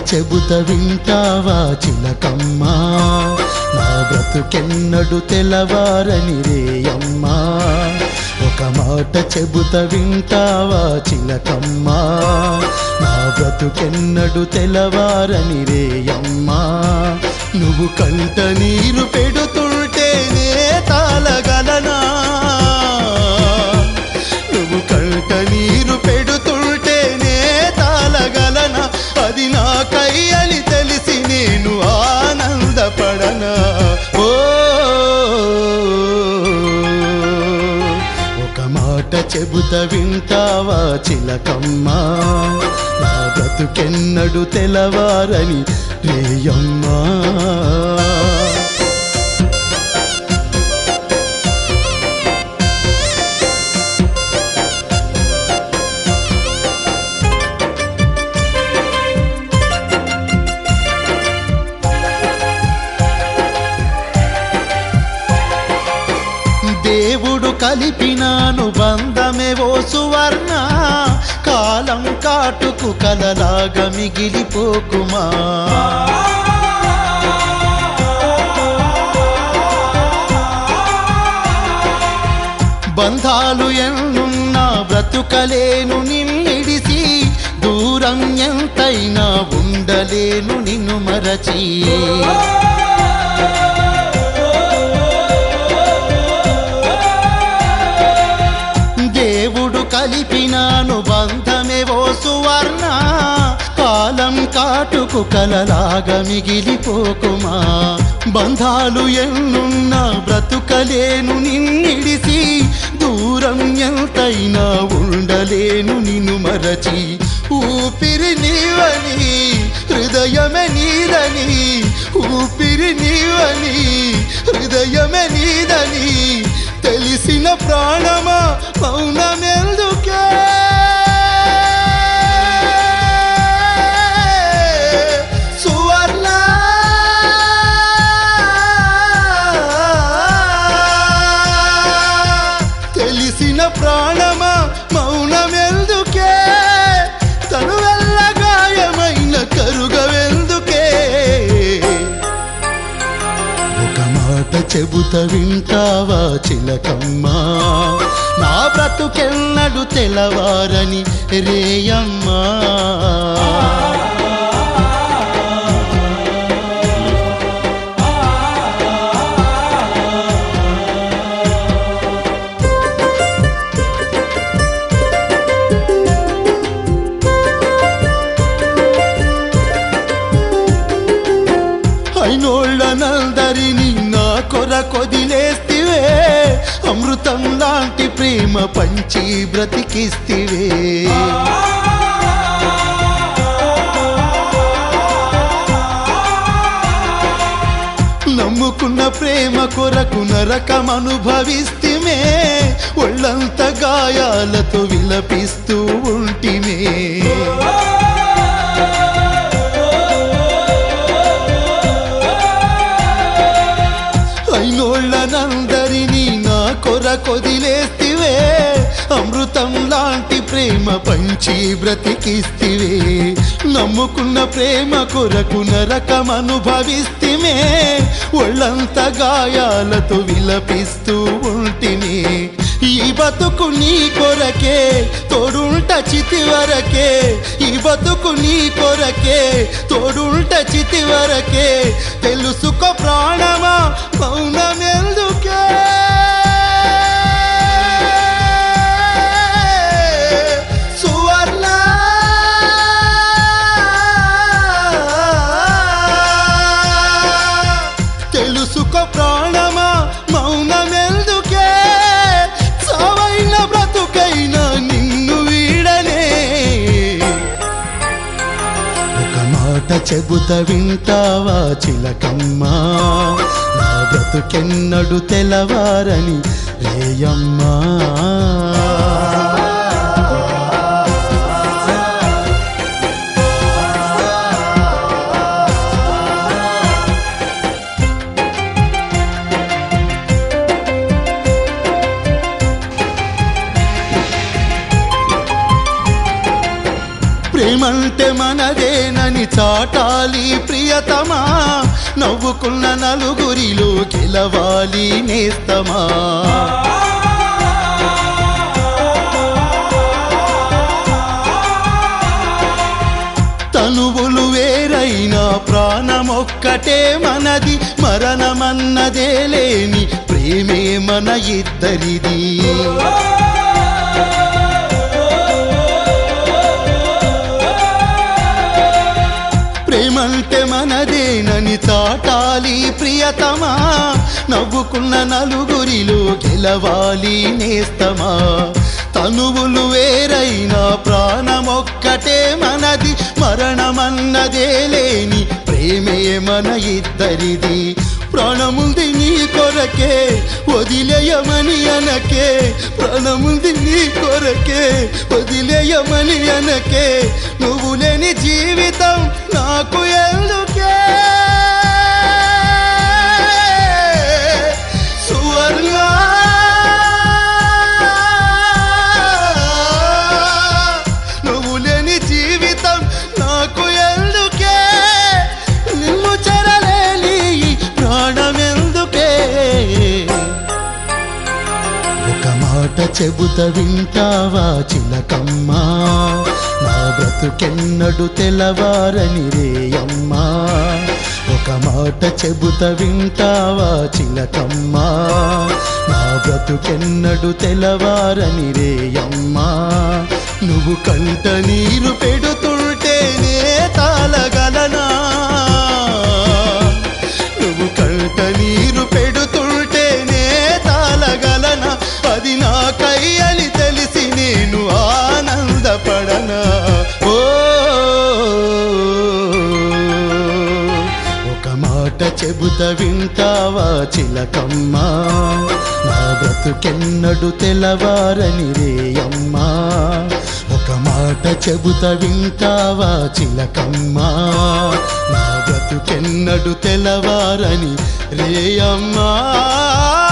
చెబుత వింటావా చిలకమ్మా నా బ్రతుకెన్నడు తెలవారని రేయమ్మా ఒక మాట చెబుత వింటావా చిలకమ్మా నా బ్రతుకెన్నడు తెలవారని రేయమ్మా నువ్వు కంట నీరు పెడుతుంటేనే తాళగలనా నువ్వు కంట నీరు పెడుతుంటేనే తాళగలనా అది నాకై అని తెలిసి నేను ఆనందపడనా ఓ ఒక మాట చెబుత వింటావా చిలకమ్మా నా బ్రతుకెన్నడు తెలవారని రేయమ్మా దేవుడు కలిపినాను బంధమే ఓ సువర్ణ కాలం కాటుకు కలలాగా మిగిలిపోకుమా బంధాలు ఎన్నున్నా బ్రతుకలేను నిన్నిడిసి దూరం ఎంతైనా ఉండలేను నిన్ను మరచి దేవుడు కలిపినాను బంధమే ఓ సువర్ణ కాలం కాటుకు కలలాగా మిగిలిపోకుమా బంధాలు ఎన్నున్నా బ్రతుకలేను నిన్నిడిసి దూరం ఎంతైనా ఉండలేను నిన్ను మరచి ఊపిరి నీవని హృదయమే నీదని ఊపిరి నీవని హృదయమే నీదని తెలిసిన ప్రాణమా మౌనమెందుకే సువర్ణ తెలిసిన ప్రాణమా మౌనమెందుకే తను వెళ్ళ గాయమైన కరుగవెందుకే ఒక మాట చెబుత వింటావా చిలకమ్మా నా బ్రతుకెన్నడు తెలవారని రేయమ్మా అయినోళ్ళనందరినీ నా కొర కొదిలేస్తివే అమృతం లాంటి ప్రేమ పంచి బ్రతికిస్తివే నమ్ముకున్న ప్రేమ కొరకు నరకం అనుభవిస్తిమే ఒళ్ళంత గాయాలతో విలపిస్తూ ఉంటిమే అయినోళ్ళనందరినీ నా కొర కొదిలేస్తివే అమృతం లాంటి ప్రేమ పంచి బ్రతికిస్తివే నమ్ముకున్న ప్రేమ కొరకు నరకం అనుభవిస్తిమే ఒళ్ళంత గాయాలతో విలపిస్తూ ఉంటిని ఈ బతుకు నీ కొరకే తోడుంట చితి వరకే ఈ బతుకు నీ కొరకే తోడుంట చితి వరకే తెలుసుకో ప్రాణమా మౌనమెందుకే సువర్ణ తెలుసుకో ప్రాణమా మౌనమెందుకే సావైన బ్రతుకైనా నిన్ను వీడనే ఒక మాట చెబుత వింటావా చిలకమ్మా నా బ్రతుకెన్నడు తెలవారని రేయమ్మా ప్రేమంటే మనదేనని చాటాలి ప్రియతమా నవ్వుకున్న నలుగురిలో గెలవాలి నేస్తమా తనువులు వేరైనా ప్రాణమొక్కటే మనది మరణమన్నదే లేని ప్రేమే మన ఇద్దరిది ప్రేమంటే మనదేనని చాటాలి ప్రియతమా నవ్వుకున్న నలుగురిలో గెలవాలి నేస్తమా తనువులు వేరైనా ప్రాణమొక్కటే మనది మరణమన్నదే లేని ప్రేమే మన ఇద్దరిది ప్రాణముంది నీ కొరకే వదిలేయమని అనకే ప్రాణముంది నీ కొరకే వదిలేయమని అనకే నువ్వు లేని జీవితం నాకు ఎందుకే సువర్ణా నువ్వు లేని జీవితం నాకు ఎందుకే నిన్ను చెరలేని ఈ ప్రాణమెందుకే ఒక మాట చెబుత వింటావా చిలకమ్మా నా బ్రతుకెన్నడు తెలవారని రేయమ్మా ఒక మాట చెబుత వింటావా చిలకమ్మా నా బ్రతుకెన్నడు తెలవారని రేయమ్మా నువ్వు కంట నీరు పెడుతుంటేనే తాళగలనా నువ్వు కంట నీరు పెడుతుంటేనే తాళగలనా అది నాకై అని తెలిసి నేను ఆనందపడనా ఓ ఒక మాట చెబుత వింటావా చిలకమ్మా నా బ్రతుకెన్నడు తెలవారని రేయమ్మా ఒక మాట చెబుత వింటావా చిలకమ్మా నా బ్రతుకెన్నడు తెలవారని రేయమ్మా